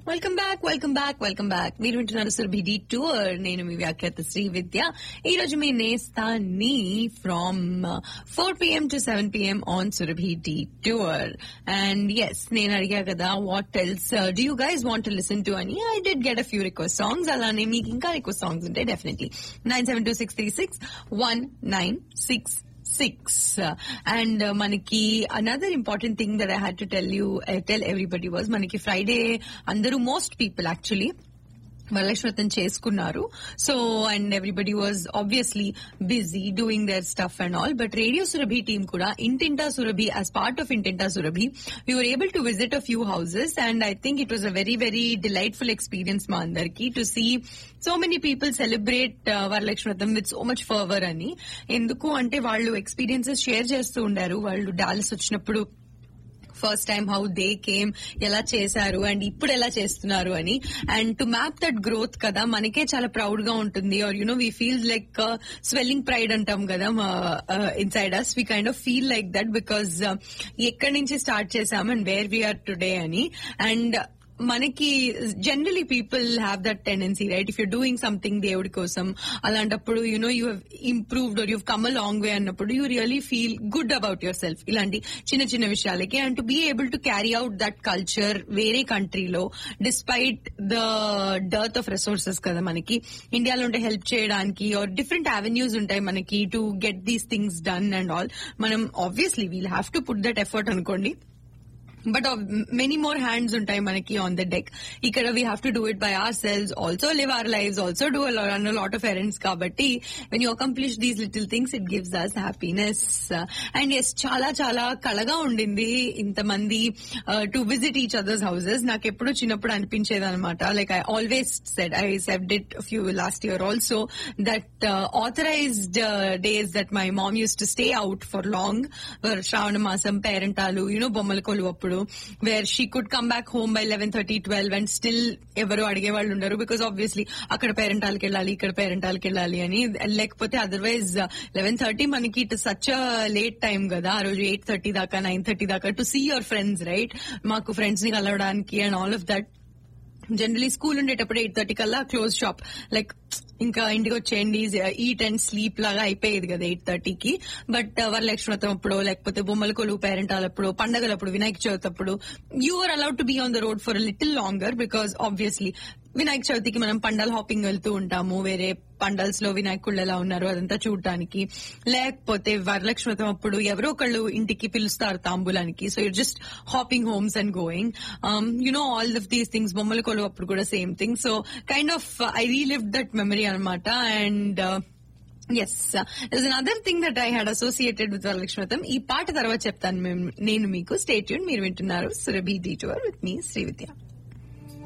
welcome back welcome back welcome back మీరు వింటున్నారు Surabhi D tour నేను మీ వ్యాఖ్యాత శ్రీ విద్య ఈ రోజు మీ నేస్తాన్ని from four PM to seven PM on Surabhi detour and yes నేను అడిగా కదా what else do you guys want to listen to అని I did get a few request songs అలానే మీకు ఇంకా రిక్వెస్ట్ సాంగ్స్ ఉంటాయి definitely nine seven two six three six one nine six six and మనకి another important thing that I had to tell you tell everybody was మనకి Friday అందరూ most people actually వరలక్ష్మతం చేసుకున్నారు so and everybody was obviously busy doing their stuff and all but radio Surabhi team కూడా Intinta Surabhi as part of Intinta Surabhi we were able to visit a few houses and I think it was a very very delightful experience మా అందరికి to see so many people celebrate వరలక్ష్మతం with so much fervour అని ఎందుకు అంటే వాళ్ళు experiences share చేస్తూ ఉండారు వాళ్ళు డాలస్ వచ్చినప్పుడు first time how they came ఎలా చేశారు అండ్ ఇప్పుడు ఎలా చేస్తున్నారు అని and to map that growth కదా మనకే చాలా ప్రౌడ్ గా ఉంటుంది or you know we feel like swelling pride అంటాం కదా inside us we kind of feel like that because ఎక్కడి నుంచి స్టార్ట్ చేసాం అండ్ వేర్ వీఆర్ టుడే అని అండ్ మనకి generally people have that tendency right if you doing something దేవుడి కోసం అలాంటప్పుడు you know you have improved or you come a long way అన్నప్పుడు you really feel good about yourself ఇలాంటి చిన్న చిన్న విషయాలకి and to be able to carry out that culture వేరే కంట్రీలో despite the dearth of resources కదా మనకి ఇండియాలో ఉంటే హెల్ప్ చేయడానికి ఆర్ డిఫరెంట్ అవెన్యూస్ ఉంటాయి మనకి to get these things done and all మనం obviously we'll have to put that effort అనుకోండి బట్ మెనీ మోర్ హ్యాండ్స్ ఉంటాయి మనకి ఆన్ ద డెక్ ఇక్కడ we have to do it by our selves also live our life also do run lot of errands కాబట్టి when you accomplish these little things it gives us happiness and yes చాలా చాలా కళగా ఉండింది ఇంతమంది to visit each others houses నాకు ఎప్పుడు చిన్నప్పుడు అనిపించేది అనమాట like I always said I saved it few last year also that authorised days that my mom used to stay out for long శ్రావణ మాసం పేరెంటాలు యూనో బొమ్మల కొలువు అప్పుడు where she could come back home by eleven thirty twelve and still ఎవరు అడిగే వాళ్ళు ఉండరు బికాస్ ఆబ్వియస్లీ అక్కడ పేరెంటాలకి వెళ్ళాలి ఇక్కడ పేరెంటాలకి వెళ్ళాలి అని లేకపోతే అదర్వైజ్ లెవెన్ థర్టీ మనకి ఇట్ సచ్ లేట్ టైం కదా ఆ రోజు ఎయిట్ థర్టీ దాకా నైన్ థర్టీ దాకా to see your friends right మాకు ఫ్రెండ్స్ ని కలవడానికి and all of that generally school ఉండేటప్పుడు ఎయిట్ థర్టీ కల్లా క్లోజ్ షాప్ లైక్ ఇంకా ఇంటికి వచ్చేయండి ఈట్ అండ్ స్లీప్ లాగా అయిపోయేది కదా ఎయిట్ థర్టీకి బట్ వరలక్ష్మతం అప్పుడు లేకపోతే బొమ్మల కొలువు పేరెంటాలప్పుడు పండగలప్పుడు వినాయక చవితి అప్పుడు you are allowed to be on the road for little longer because obviously Vinayaka చవితికి మనం పండల్ హాపింగ్ వెళ్తూ ఉంటాము వేరే పండల్స్ లో వినాయకుళ్ళు ఎలా ఉన్నారు అదంతా చూడటానికి లేకపోతే వరలక్ష్మతం అప్పుడు ఎవరో ఒకళ్ళు ఇంటికి పిలుస్తారు తాంబూలానికి so you just hopping homes and going you know all of these things బొమ్మల కొలువు అప్పుడు కూడా same thing so kind of I relive that memory అనమాట and yes is other thing that I had associated with వరలక్ష్మతం ఈ పాట తర్వాత చెప్తాను నేను మీకు స్టేట్యూన్ మీరు వింటున్నారు Surabhi detour with me Srividya